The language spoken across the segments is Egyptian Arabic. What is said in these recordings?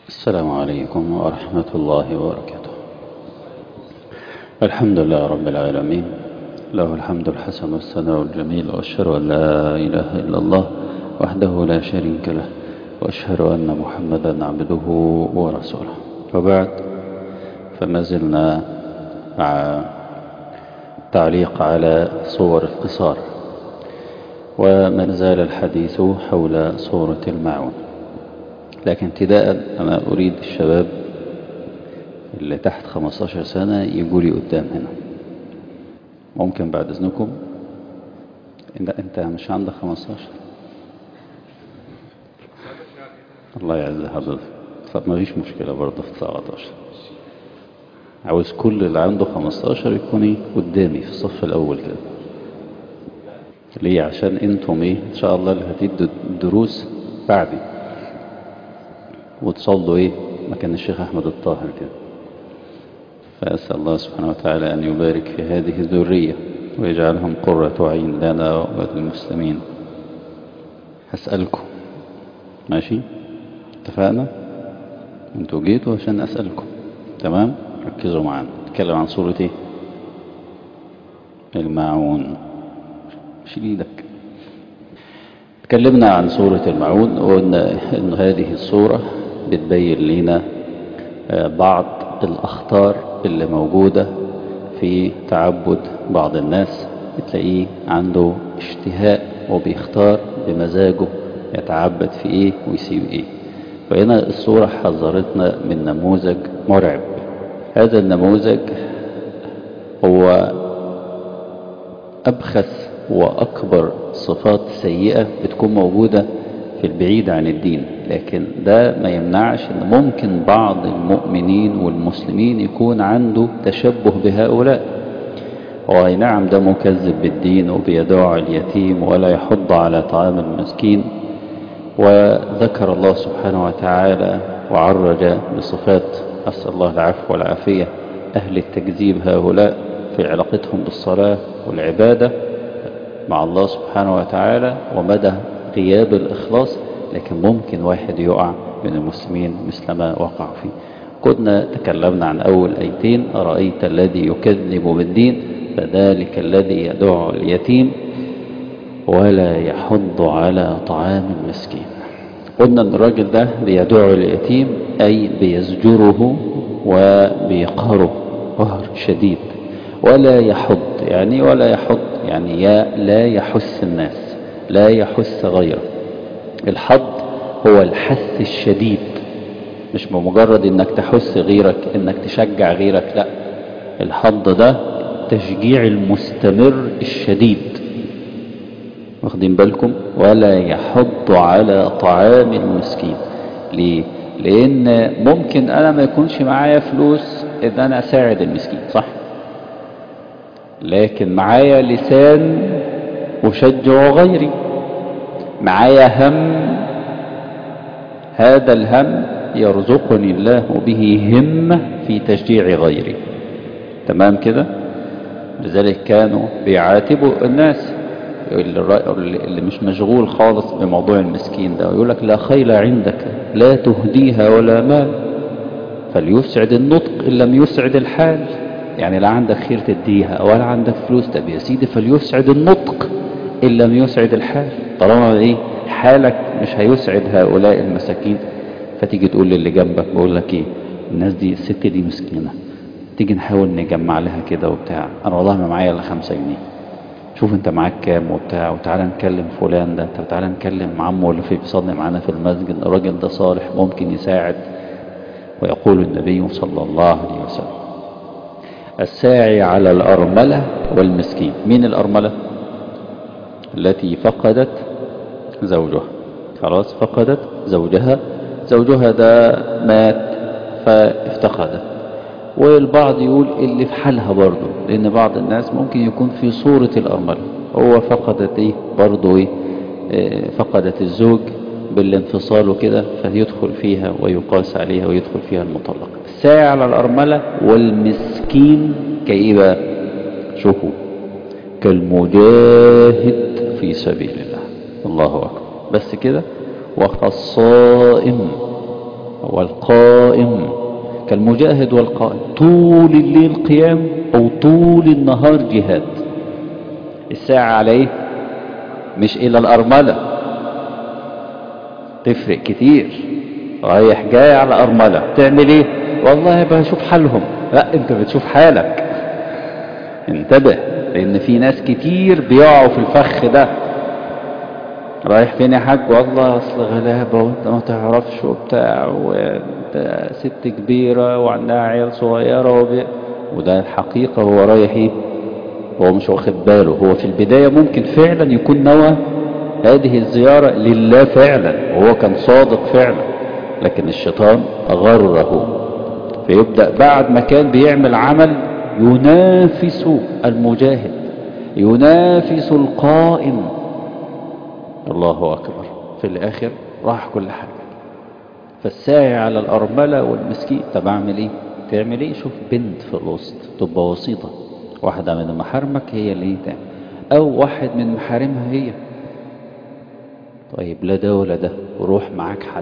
السلام عليكم ورحمة الله وبركاته الحمد لله رب العالمين له الحمد الحسن والثناء الجميل وأشهد أن لا إله إلا الله وحده لا شريك له وأشهد أن محمدا عبده ورسوله وبعد فما زلنا مع تعليق على صور القصار وما زال الحديث حول صورة المعون لكن ابتداء أنا أريد الشباب اللي تحت 15 سنة يجوا لي قدام هنا ممكن بعد إذنكم إن أنت مش عندك 15 الله يعز حضرتك طب ما فيش مشكلة برضه في 19 عاوز كل اللي عنده 15 يكون ايه قدامي في الصف الأول كده ليه عشان انتم ايه ان شاء الله اللي هتدوا الدروس بعدي وتصلوا ايه مكان الشيخ احمد الطاهر كده فأسأل الله سبحانه وتعالى أن يبارك في هذه الذرية ويجعلهم قرة عين لنا وللمسلمين هسألكم ماشي اتفقنا انتوا جيتوا عشان أسألكم تمام ركزوا معانا نتكلم عن صورة ايه الماعون شيل ايدك تكلمنا عن سورة المعون وقلنا ان هذه السورة بتبين لنا بعض الاخطار اللي موجودة في تعبد بعض الناس بتلاقيه عنده اشتهاء وبيختار بمزاجه يتعبد في ايه ويسيب ايه فهنا الصورة حذرتنا من نموذج مرعب هذا النموذج هو أبخس وأكبر صفات سيئة بتكون موجودة في البعيد عن الدين لكن ده ما يمنعش ان ممكن بعض المؤمنين والمسلمين يكون عنده تشبه بهؤلاء وأي نعم ده مكذب بالدين وبيدعو اليتيم ولا يحض على طعام المسكين وذكر الله سبحانه وتعالى وعرج بصفات أسأل الله العفو والعافية أهل التكذيب هؤلاء في علاقتهم بالصلاة والعبادة مع الله سبحانه وتعالى ومدى غياب الإخلاص لكن ممكن واحد يقع من المسلمين مثل ما وقع فيه كنا تكلمنا عن أول أيتين أرأيت الذي يكذب بالدين فذلك الذي يدعو اليتيم ولا يحض على طعام المسكين قلنا ان الراجل ده بيدعو اليتيم أي بيزجره وبيقهره قهر شديد ولا يحض يعني ولا يحض يعني يا لا يحث الناس لا يحث غيره الحض هو الحث الشديد مش بمجرد انك تحث غيرك انك تشجع غيرك لا الحض ده تشجيع المستمر الشديد واخدين بالكم ولا يحض على طعام المسكين ليه لان ممكن انا ما يكونش معايا فلوس ان انا اساعد المسكين صح لكن معايا لسان أشجع غيري معايا هم هذا الهم يرزقني الله به همة في تشجيع غيري تمام كده لذلك كانوا بيعاتبوا الناس اللي مش مشغول خالص بموضوع المسكين ده ويقول لك لا خيل عندك لا تهديها ولا مال فليسعد النطق إن لم يسعد الحال يعني لا عندك خير تديها ولا عندك فلوس طب يا سيدي فليسعد النطق إن لم يسعد الحال طالما ايه حالك مش هيسعد هؤلاء المساكين فتيجي تقول للي جنبك بقول لك ايه الناس دي الست دي مسكينة تيجي نحاول نجمع لها كده وبتاع انا والله ما معايا الا خمسة جنيه شوف انت معاك كام وبتاع وتعالى نكلم فلان ده طب تعالى نكلم عمه اللي في بيصلي معانا في المسجد الراجل ده صالح ممكن يساعد ويقول النبي صلى الله عليه وسلم الساعي على الأرملة والمسكين مين الأرملة التي فقدت زوجها خلاص فقدت زوجها زوجها ده مات فافتقدت والبعض يقول اللي في حالها برضه لأن بعض الناس ممكن يكون في صورة الأرملة هو فقدت ايه برضه ايه فقدت الزوج بالانفصال وكده فيدخل فيها ويقاس عليها ويدخل فيها المطلق الساعي على الأرملة والمسكين كإيه بقى شوفوا كالمجاهد في سبيل الله الله أكبر بس كده والصائم والقائم كالمجاهد والقائم طول الليل قيام أو طول النهار جهاد الساعة عليه مش إلى الأرملة تفرق كتير رايح جاي على أرملة تعمل إيه والله بشوف حالهم لا أنت بتشوف حالك انتبه لأن في ناس كتير بيقعوا في الفخ ده رايح فين يا حاج والله اصل غلابه وانت ما تعرفش وبتاع وانت ست كبيره وعندها عيال صغيره وبي... وده الحقيقه هو رايح ايه هو مش واخد باله هو في البدايه ممكن فعلا يكون نوى هذه الزياره لله فعلا وهو كان صادق فعلا لكن الشيطان غره فيبدا بعد ما كان بيعمل عمل ينافس المجاهد ينافس القائم الله أكبر في الآخر راح كل حاجة فالساعي على الأرملة والمسكين طب أعمل إيه تعمل إيه شوف بنت في الوسط تبقى وسيطة واحدة من محارمك هي اللي تعمل أو واحد من محارمها هي طيب لا ده ولا ده وروح معاك حد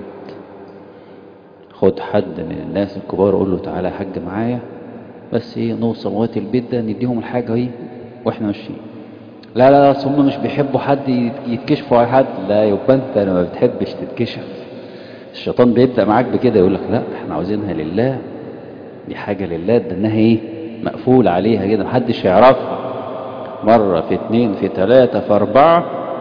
خد حد من الناس الكبار قول له تعالى حج معايا بس ايه نوصل لغايه البيت ده نديهم الحاجه اهي واحنا ماشيين لا لا لا هم مش بيحبوا حد يتكشفوا على حد لا يبقى انت ما بتحبش تتكشف الشيطان بيبدأ معاك بكده يقول لك لا احنا عاوزينها لله دي حاجة لله ده انها ايه مقفول عليها كده محدش يعرفها مرة في اتنين في تلاتة في اربعة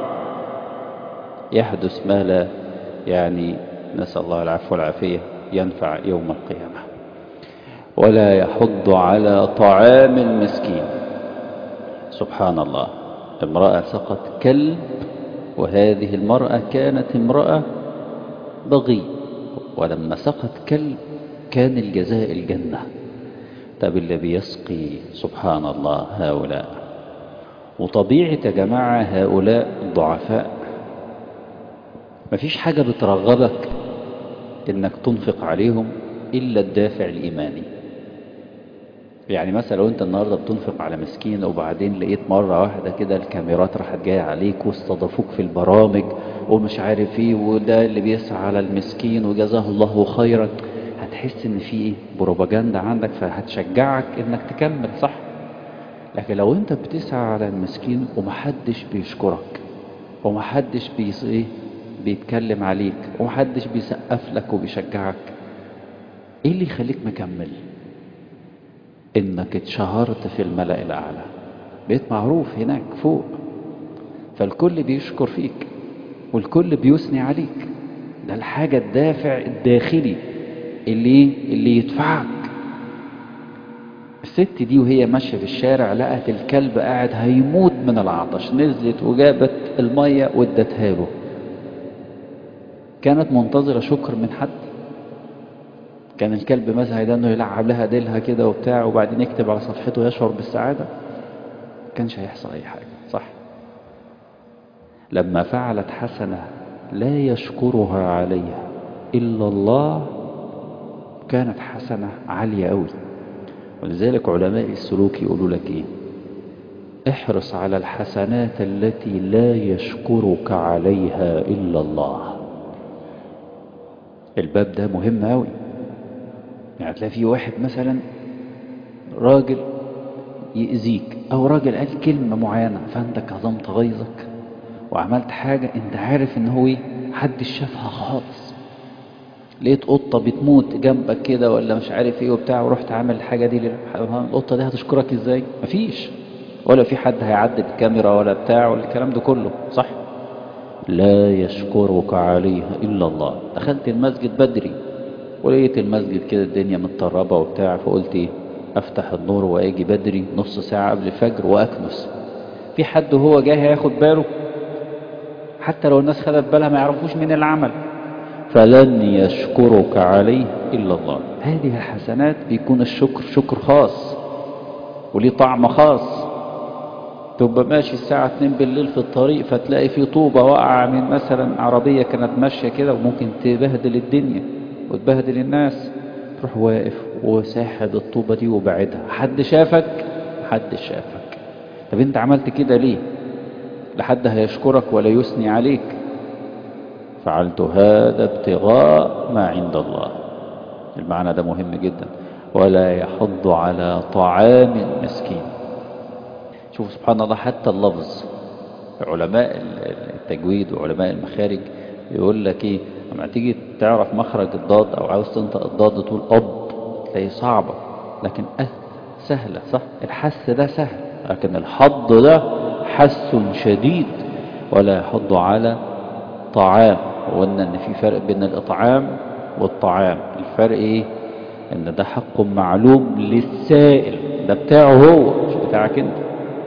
يحدث ما لا يعني نسأل الله العفو والعافية ينفع يوم القيامة ولا يحض على طعام المسكين سبحان الله امرأة سقط كلب وهذه المرأة كانت امرأة بغي ولما سقط كلب كان الجزاء الجنة طب اللي بيسقي سبحان الله هؤلاء وطبيعة يا جماعة هؤلاء ضعفاء مفيش حاجة بترغبك انك تنفق عليهم الا الدافع الايماني يعني مثلا لو انت النهاردة بتنفق على مسكين وبعدين لقيت مرة واحدة كده الكاميرات راحت جاية عليك واستضافوك في البرامج ومش عارف ايه وده اللي بيسعى على المسكين وجزاه الله خيرا هتحس ان في ايه بروباجندا عندك فهتشجعك انك تكمل صح لكن لو انت بتسعى على المسكين ومحدش بيشكرك ومحدش بيس ايه بيتكلم عليك ومحدش بيسقف لك وبيشجعك ايه اللي يخليك مكمل انك اتشهرت في الملأ الاعلى بقيت معروف هناك فوق فالكل بيشكر فيك والكل بيثني عليك ده الحاجة الدافع الداخلي اللي اللي يدفعك الست دي وهي ماشية في الشارع لقت الكلب قاعد هيموت من العطش نزلت وجابت المية وادتها له كانت منتظرة شكر من حد كان الكلب مثلا ده انه يلعب لها ديلها كده وبتاع وبعدين يكتب على صفحته يشعر بالسعادة كانش هيحصل اي حاجة صح لما فعلت حسنة لا يشكرها عليها إلا الله كانت حسنة عالية أوي ولذلك علماء السلوك يقولوا لك إيه احرص على الحسنات التي لا يشكرك عليها إلا الله الباب ده مهم أوي يعني تلاقي في واحد مثلا راجل يأذيك أو راجل قال كلمة معينة فأنت كظمت غيظك وعملت حاجة أنت عارف إن هو إيه محدش شافها خالص لقيت قطة بتموت جنبك كده ولا مش عارف إيه وبتاع ورحت عامل الحاجة دي القطة دي هتشكرك إزاي؟ مفيش ولا في حد هيعدي بكاميرا ولا بتاع ولا الكلام ده كله صح؟ لا يشكرك عليها إلا الله دخلت المسجد بدري ولقيت المسجد كده الدنيا متطربة وبتاع فقلت ايه افتح النور واجي بدري نص ساعة قبل الفجر واكنس في حد وهو جاي هياخد باله حتى لو الناس خدت بالها ما يعرفوش مين العمل فلن يشكرك عليه الا الله هذه الحسنات بيكون الشكر شكر خاص وليه طعم خاص تبقى ماشي الساعة 2 بالليل في الطريق فتلاقي في طوبة واقعة من مثلا عربية كانت ماشية كده وممكن تبهدل الدنيا وتبهدل الناس تروح واقف وساحب الطوبة دي وبعدها حد شافك حد شافك طب انت عملت كده ليه لحد هيشكرك ولا يثني عليك فعلت هذا ابتغاء ما عند الله المعنى ده مهم جدا ولا يحض على طعام المسكين شوف سبحان الله حتى اللفظ علماء التجويد وعلماء المخارج يقول لك ايه لما تيجي تعرف مخرج الضاد او عاوز تنطق الضاد تقول اب تلاقي صعبة لكن أه سهلة صح الحس ده سهل لكن الحض ده حس شديد ولا يحض على طعام وقلنا ان في فرق بين الاطعام والطعام الفرق ايه ان ده حق معلوم للسائل ده بتاعه هو مش بتاعك انت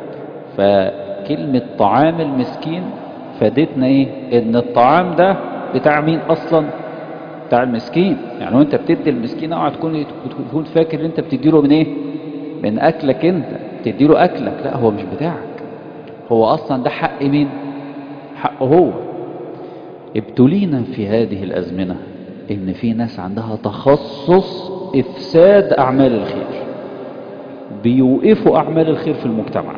فكلمة طعام المسكين فادتنا ايه ان الطعام ده بتاع مين اصلا بتاع المسكين يعني وانت بتدي المسكين اوعى تكون تكون فاكر ان انت بتديله من ايه من اكلك انت بتديله اكلك لا هو مش بتاعك هو اصلا ده حق مين حقه هو ابتلينا في هذه الازمنه ان في ناس عندها تخصص افساد اعمال الخير بيوقفوا اعمال الخير في المجتمع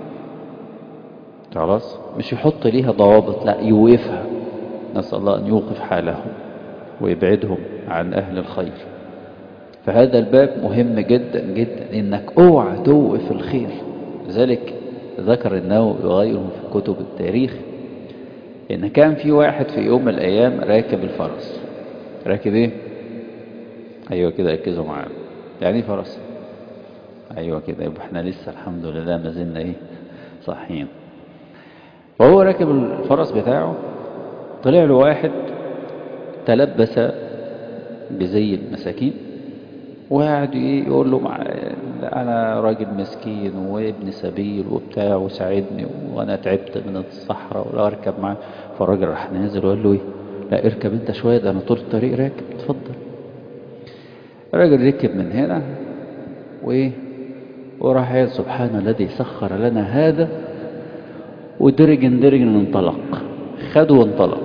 خلاص مش يحط ليها ضوابط لا يوقفها نسال الله ان يوقف حالهم ويبعدهم عن أهل الخير فهذا الباب مهم جدا جدا إنك اوعى توقف الخير لذلك ذكر النووي وغيره في كتب التاريخ إن كان في واحد في يوم من الأيام راكب الفرس راكب إيه؟ أيوة كده ركزوا معايا يعني إيه فرس؟ أيوة كده يبقى إحنا لسه الحمد لله ما زلنا إيه؟ صحيين وهو راكب الفرس بتاعه طلع له واحد تلبس بزي المساكين وقعد يقول له مع انا راجل مسكين وابن سبيل وبتاع وساعدني وانا تعبت من الصحراء ولا اركب معاه فالراجل راح نازل وقال له ايه لا اركب انت شويه ده انا طول الطريق راكب اتفضل الراجل ركب من هنا وايه وراح قال سبحان الذي سخر لنا هذا ودرج درج انطلق خد وانطلق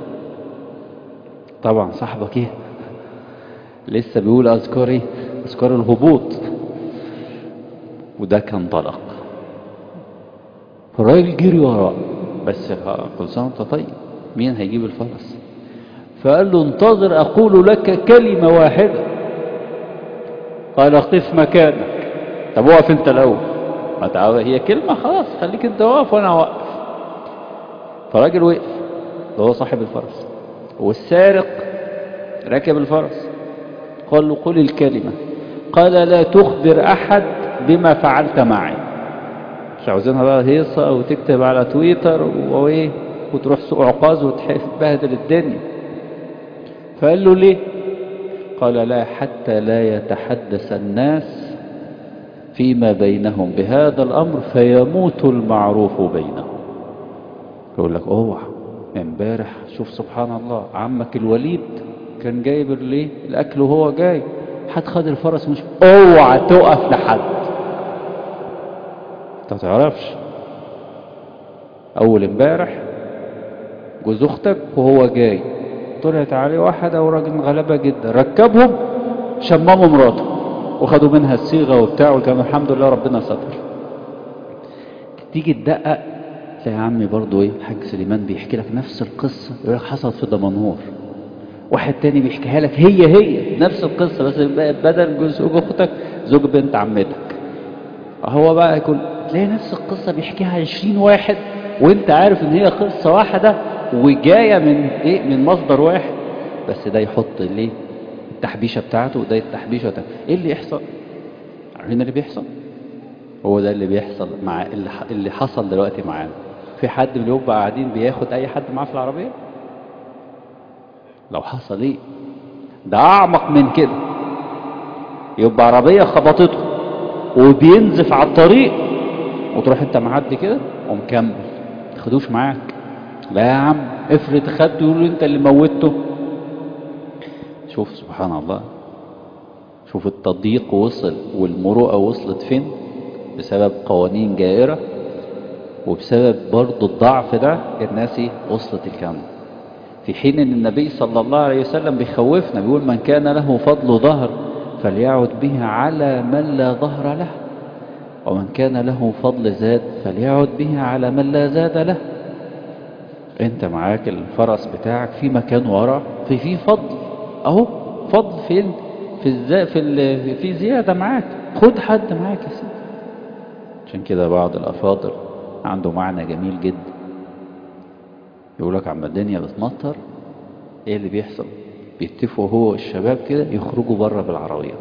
طبعا صاحبك ايه لسه بيقول اذكار ايه اذكار الهبوط وده كان طلق فالراجل جري وراه بس كل سنه وانت طيب مين هيجيب الفرس فقال له انتظر اقول لك كلمه واحده قال اقف مكانك طب وقف انت الاول ما تعالى هي كلمه خلاص خليك انت واقف وانا واقف فالراجل وقف ده هو صاحب الفرس والسارق ركب الفرس قال له قل الكلمة قال لا تخبر أحد بما فعلت معي مش عاوزينها بقى هيصة وتكتب على تويتر وإيه وتروح سوق عقاز وتبهدل الدنيا فقال له ليه قال لا حتى لا يتحدث الناس فيما بينهم بهذا الأمر فيموت المعروف بينهم يقول لك اوعى امبارح شوف سبحان الله عمك الوليد كان جايب ليه الاكل وهو جاي حد خد الفرس مش اوعى تقف لحد انت تعرفش اول امبارح جوز اختك وهو جاي طلعت عليه واحد او راجل غلبة جدا ركبهم شمموا مراته وخدوا منها الصيغة وبتاع وكان الحمد لله ربنا ستر تيجي تدقق تلاقي عمي برضو ايه الحاج سليمان بيحكي لك نفس القصة يقول لك حصلت في دمنهور واحد تاني بيحكيها لك هي هي نفس القصة بس بدل جوز اختك زوج بنت عمتك هو بقى يكون تلاقي نفس القصة بيحكيها عشرين واحد وانت عارف ان هي قصة واحدة وجاية من ايه من مصدر واحد بس ده يحط ليه التحبيشة بتاعته وده التحبيشة بتاعته ايه اللي يحصل عارفين اللي بيحصل هو ده اللي بيحصل مع اللي, اللي حصل دلوقتي معانا في حد من اللي بقى قاعدين بياخد اي حد معاه في العربية لو حصل ايه ده اعمق من كده يبقى عربية خبطته وبينزف على الطريق وتروح انت معدي كده ومكمل تاخدوش معاك لا يا عم افرض خدته يقول انت اللي موتته شوف سبحان الله شوف التضييق وصل والمروءة وصلت فين بسبب قوانين جائرة وبسبب برضو الضعف ده الناس وصلت الكلام في حين ان النبي صلى الله عليه وسلم بيخوفنا بيقول من كان له فضل ظهر فليعد به على من لا ظهر له ومن كان له فضل زاد فليعد به على من لا زاد له انت معاك الفرس بتاعك في مكان ورا في فيه فضل اهو فضل فين في الز... في ال... في زيادة معاك خد حد معاك يا سيدي عشان كده بعض الأفاضل عنده معنى جميل جدا يقول لك عما الدنيا بتمطر ايه اللي بيحصل بيتفقوا هو والشباب كده يخرجوا بره بالعربيات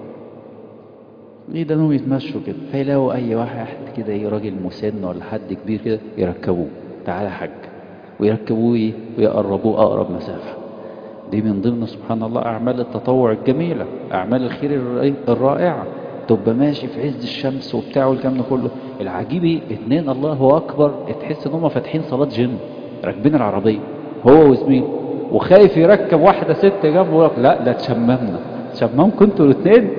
ايه ده انهم يتمشوا كده فيلاقوا اي واحد كده ايه راجل مسن ولا حد كبير كده يركبوه تعالى يا حاج ويركبوه ايه ويقربوه اقرب مسافه دي من ضمن سبحان الله اعمال التطوع الجميله اعمال الخير الر- الرائعه تبقى ماشي في عز الشمس وبتاع والكلام ده كله العجيب ايه اتنين الله هو اكبر تحس ان هم فاتحين صلاه جيم راكبين العربيه هو وزميله وخايف يركب واحده ست جنبه يقول لك لا ده تشممنا تشممكم انتوا الاثنين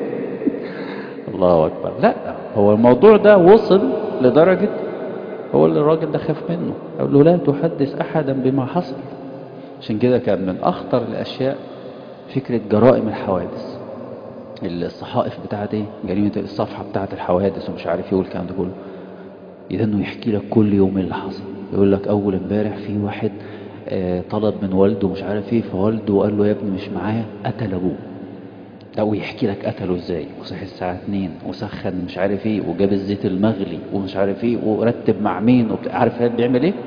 الله أكبر لا هو الموضوع ده وصل لدرجة هو اللي الراجل ده خاف منه قال له لا تحدث أحدا بما حصل عشان كده كان من أخطر الأشياء فكرة جرائم الحوادث الصحائف بتاعت ايه جريمة الصفحة بتاعت الحوادث ومش عارف ايه والكلام ده كله إذا انه يحكي لك كل يوم اللي حصل يقول لك أول امبارح في واحد آه، طلب من والده مش عارف ايه فوالده قال له يا ابني مش معايا قتل أبوه لا ويحكي لك قتله ازاي وصحي الساعة 2 وسخن مش عارف ايه وجاب الزيت المغلي ومش عارف ايه ورتب مع مين وبت- عارف هاد بيعمل ايه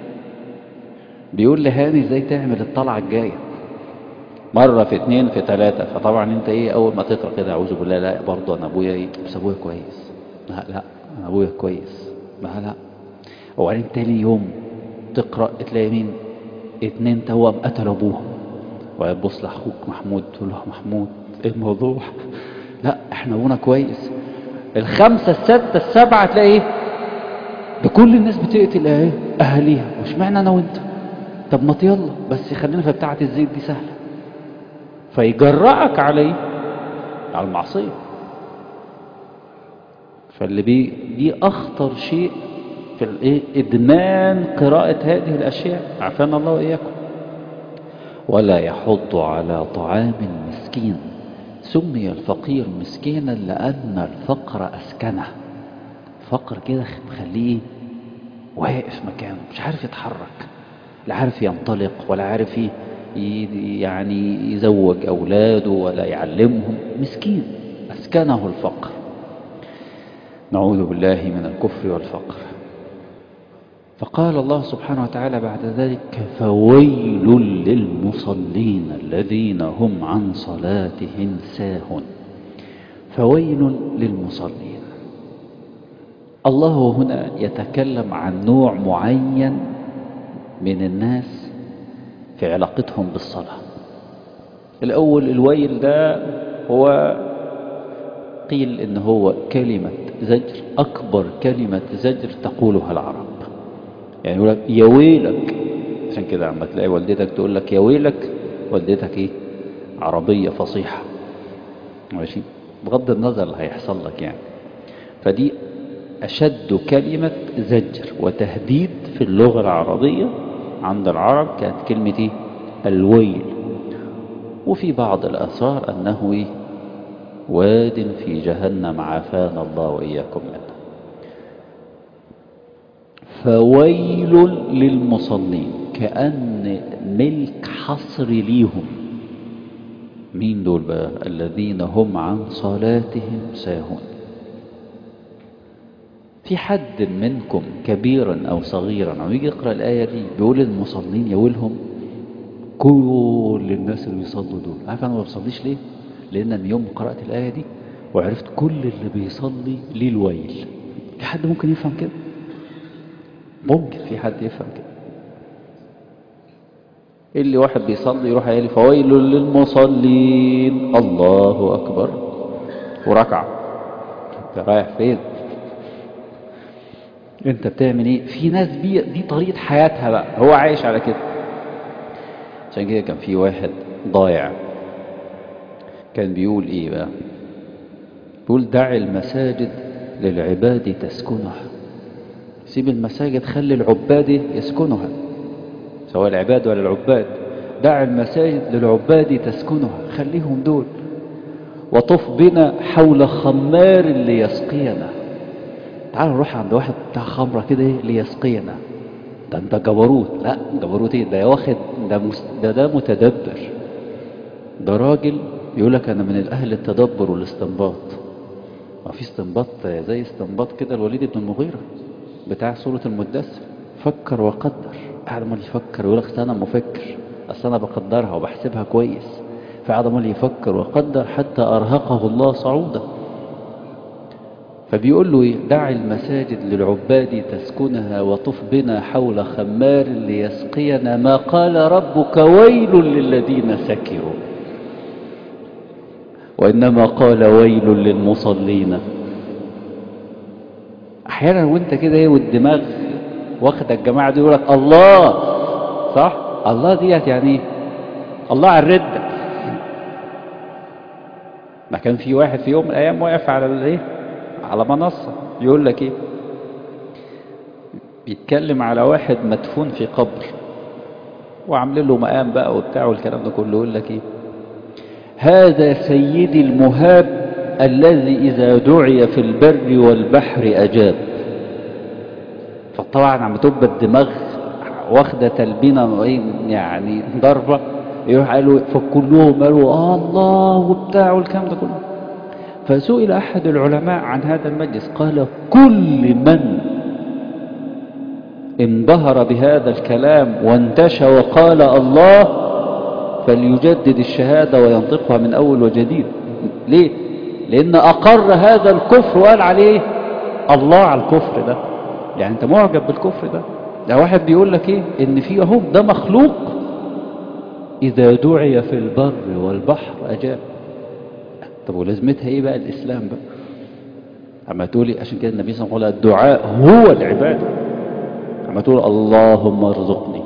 بيقول لهاني ازاي تعمل الطلعة الجاية مرة في اتنين في تلاتة فطبعا انت ايه اول ما تقرا كده اعوذ بالله لا برضه انا ابويا ايه بس ابويا كويس لا لا انا ابويا كويس لا لا وبعدين تاني يوم تقرا تلاقي مين اتنين توأم قتلوا ابوهم وتبص لاخوك محمود تقول له محمود ايه الموضوع لا احنا ابونا كويس الخمسة الستة السبعة تلاقي ايه ده كل الناس بتقتل ايه اهاليها وش معنى انا وانت طب ما يلا بس خلينا في بتاعة الزيت دي سهلة فيجرأك عليه على المعصية فاللي بي دي اخطر شيء في الايه ادمان قراءة هذه الاشياء عافانا الله واياكم ولا يحض على طعام المسكين سمي الفقير مسكينا لأن الفقر أسكنه فقر كده مخليه واقف مكانه مش عارف يتحرك لا عارف ينطلق ولا عارف ي- ي- يعني يزوج أولاده ولا يعلمهم مسكين أسكنه الفقر نعوذ بالله من الكفر والفقر فقال الله سبحانه وتعالى بعد ذلك فويل للمصلين الذين هم عن صلاتهم ساهون فويل للمصلين الله هنا يتكلم عن نوع معين من الناس في علاقتهم بالصلاة الأول الويل ده هو قيل إن هو كلمة زجر أكبر كلمة زجر تقولها العرب يعني يقول لك يا ويلك عشان كده عم تلاقي والدتك تقول لك يا ويلك والدتك ايه عربية فصيحة ماشي بغض النظر اللي هيحصل لك يعني فدي أشد كلمة زجر وتهديد في اللغة العربية عند العرب كانت كلمة ايه الويل وفي بعض الآثار أنه ايه واد في جهنم عافانا الله وإياكم منه فويل للمصلين كأن ملك حصر ليهم مين دول بقى الذين هم عن صلاتهم ساهون في حد منكم كبيرا أو صغيرا أو يجي يقرأ الآية دي بيقول المصلين يقولهم كل الناس اللي بيصلوا دول عارف أنا ما بصليش ليه لأن من يوم ما قرأت الآية دي وعرفت كل اللي بيصلي ليه الويل في حد ممكن يفهم كده ممكن في حد يفهم كده اللي واحد بيصلي يروح قايل فويل للمصلين الله اكبر وركع انت رايح فين انت بتعمل ايه في ناس دي دي طريقه حياتها بقى هو عايش على كده عشان كده كان في واحد ضايع كان بيقول ايه بقى بيقول دع المساجد للعباد تسكنها سيب المساجد خلي العباد يسكنها سواء العباد ولا العباد دع المساجد للعباد تسكنها خليهم دول وطف بنا حول خمار ليسقينا تعال نروح عند واحد بتاع خمرة كده ايه ليسقينا ده انت جبروت لا جبروت ايه ده واخد ده, مس... ده ده متدبر ده راجل يقول لك انا من الاهل التدبر والاستنباط ما في استنباط زي استنباط كده الوليد بن المغيرة بتاع سورة المدثر فكر وقدر قاعد عمال يفكر يقول لك انا مفكر اصل انا بقدرها وبحسبها كويس فقعد عمال يفكر وقدر حتى ارهقه الله صعودا فبيقول له ايه دع المساجد للعباد تسكنها وطف بنا حول خمار ليسقينا ما قال ربك ويل للذين سكروا وإنما قال ويل للمصلين أحيانا وانت كده ايه والدماغ واخد الجماعة دي يقولك الله صح الله ديت يعني ايه الله على الردة ما كان في واحد في يوم من الأيام واقف على الايه على منصة يقول لك ايه بيتكلم على واحد مدفون في قبر وعاملين له مقام بقى وبتاع والكلام ده كله يقول لك ايه هذا سيدي المهاب الذي إذا دعي في البر والبحر أجاب فطبعا عم تبقى الدماغ واخدة تلبينة يعني ضربة يروح قالوا فكلهم قالوا آه الله وبتاع والكلام ده كله فسئل أحد العلماء عن هذا المجلس قال كل من انبهر بهذا الكلام وانتشى وقال الله فليجدد الشهادة وينطقها من أول وجديد ليه؟ لأن أقر هذا الكفر وقال عليه الله على الكفر ده يعني أنت معجب بالكفر ده ده واحد بيقول لك إيه إن في أهو ده مخلوق إذا دعي في البر والبحر أجاب طب ولازمتها إيه بقى الإسلام بقى أما تقولي عشان كده النبي صلى الله عليه وسلم الدعاء هو العبادة أما تقول اللهم ارزقني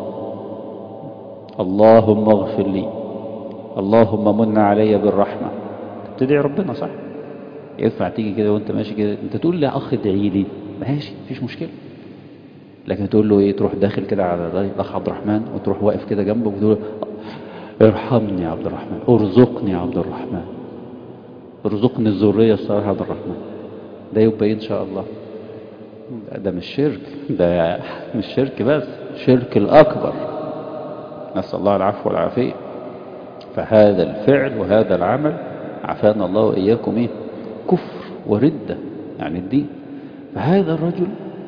اللهم اغفر لي اللهم من علي بالرحمة تدعي ربنا صح ينفع تيجي كده وانت ماشي كده انت تقول يا اخ ادعي لي ماشي مفيش مشكلة لكن تقول له ايه تروح داخل كده على الاخ عبد الرحمن وتروح واقف كده جنبه وتقول له ارحمني يا عبد الرحمن ارزقني يا عبد الرحمن ارزقني الذرية الصالحة عبد الرحمن ده يبقى ان شاء الله ده مش شرك ده مش شرك بس شرك الاكبر نسأل الله العفو والعافية فهذا الفعل وهذا العمل عافانا الله وإياكم إيه كفر وردة يعني الدين فهذا الرجل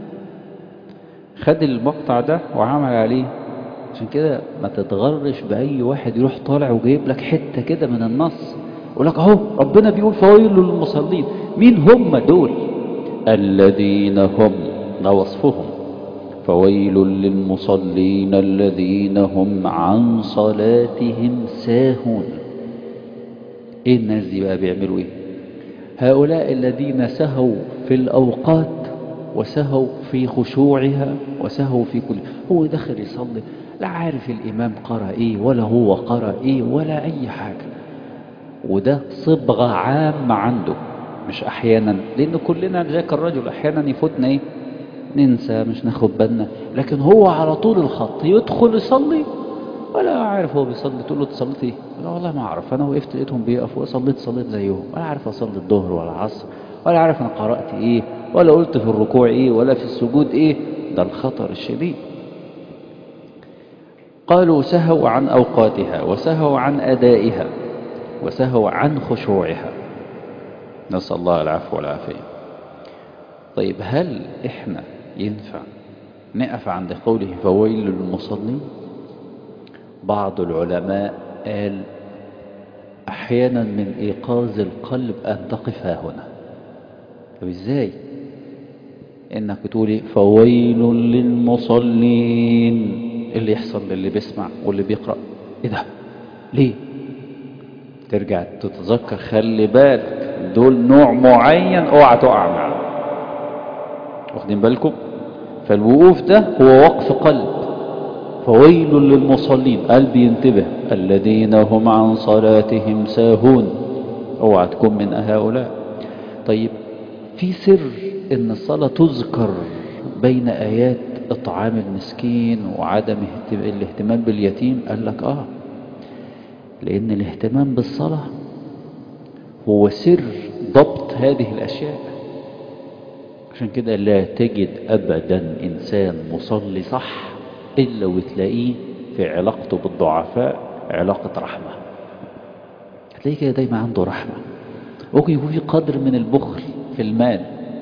خد المقطع ده وعمل عليه عشان كده ما تتغرش بأي واحد يروح طالع وجايب لك حتة كده من النص يقول لك اهو ربنا بيقول فويل للمصلين مين هم دول الذين هم ده وصفهم فويل للمصلين الذين هم عن صلاتهم ساهون ايه الناس دي بقى بيعملوا ايه هؤلاء الذين سهوا في الاوقات وسهوا في خشوعها وسهوا في كل هو دخل يصلي لا عارف الامام قرأ ايه ولا هو قرأ ايه ولا اي حاجة وده صبغة عامة عنده مش احيانا لان كلنا ذاك الرجل احيانا يفوتنا ايه ننسى مش ناخد بالنا لكن هو على طول الخط يدخل يصلي ولا عارف هو بيصلي تقول له تصليت ايه لا والله ما اعرف انا وقفت لقيتهم بيقفوا وصليت صليت زيهم ولا عارف اصلي الظهر ولا العصر ولا عارف انا قرات ايه ولا قلت في الركوع ايه ولا في السجود ايه ده الخطر الشديد قالوا سهوا عن اوقاتها وسهوا عن ادائها وسهوا عن خشوعها نسال الله العفو والعافيه طيب هل احنا ينفع نقف عند قوله فويل للمصلين بعض العلماء قال احيانا من ايقاظ القلب ان تقف ها هنا طب ازاي انك تقولي فويل للمصلين اللي يحصل للي بيسمع واللي بيقرأ ايه ده ليه ترجع تتذكر خلي بالك دول نوع معين اوعى تقع معاه واخدين بالكم فالوقوف ده هو وقف قلب فويل للمصلين قلب ينتبه الذين هم عن صلاتهم ساهون اوعى تكون من هؤلاء طيب في سر ان الصلاة تذكر بين ايات اطعام المسكين وعدم الاهتمام باليتيم قال لك اه لان الاهتمام بالصلاة هو سر ضبط هذه الاشياء عشان كده لا تجد ابدا انسان مصلي صح الا وتلاقيه في علاقته بالضعفاء علاقة رحمة هتلاقيه كده دايما عنده رحمة ممكن يكون في قدر من البخل في المال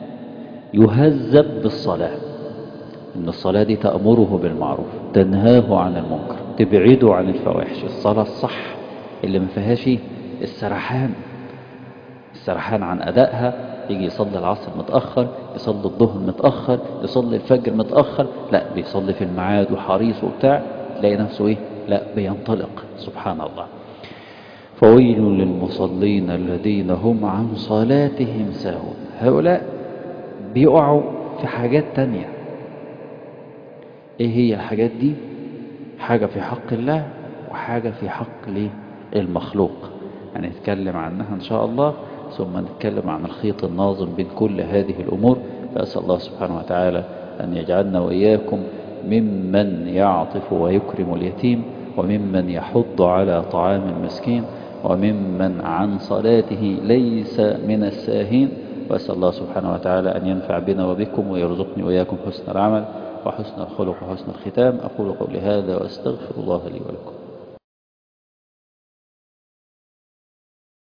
يهذب بالصلاة إن الصلاة دي تأمره بالمعروف تنهاه عن المنكر تبعده عن الفواحش الصلاة الصح اللي ما فيهاش السرحان السرحان عن أدائها يجي يصلي العصر متأخر يصلي الظهر متأخر يصلي الفجر متأخر لا بيصلي في الميعاد وحريص وبتاع تلاقي نفسه ايه لا بينطلق سبحان الله فويل للمصلين الذين هم عن صلاتهم ساهون هؤلاء بيقعوا في حاجات تانية ايه هي الحاجات دي حاجة في حق الله وحاجة في حق للمخلوق هنتكلم عنها ان شاء الله ثم نتكلم عن الخيط الناظم بين كل هذه الأمور فأسأل الله سبحانه وتعالى أن يجعلنا وإياكم ممن يعطف ويكرم اليتيم وممن يحض على طعام المسكين وممن عن صلاته ليس من الساهين وأسأل الله سبحانه وتعالى أن ينفع بنا وبكم ويرزقني وإياكم حسن العمل وحسن الخلق وحسن الختام أقول قولي هذا وأستغفر الله لي ولكم